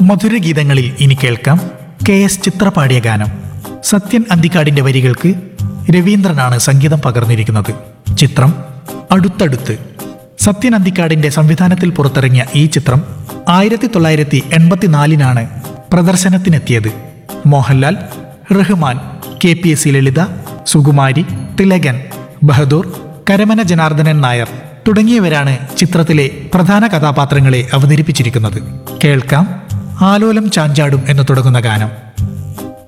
മധുരഗീതങ്ങളിൽ ഇനി കേൾക്കാം K S ചിത്ര പാടിയ ഗാനം സത്യൻ അന്തിക്കാടിന്റെ വരികൾക്ക് രവീന്ദ്രനാണ് സംഗീതം പകർന്നിരിക്കുന്നത് ചിത്രം അടുത്തടുത്ത് സത്യൻ അന്തിക്കാടിന്റെ സംവിധാനത്തിൽ പുറത്തിറങ്ങിയ ഈ ചിത്രം ആയിരത്തി തൊള്ളായിരത്തി എൺപത്തിനാലിനാണ് പ്രദർശനത്തിനെത്തിയത് Mohanlal Rahman K P S C Lalitha Sukumari Thilakan Bahadur Karamana Janardhanan Nair തുടങ്ങിയവരാണ് ചിത്രത്തിലെ പ്രധാന കഥാപാത്രങ്ങളെ അവതരിപ്പിച്ചിരിക്കുന്നത് കേൾക്കാം ആലോലം ചാഞ്ചാടും എന്ന് തുടങ്ങുന്ന ഗാനം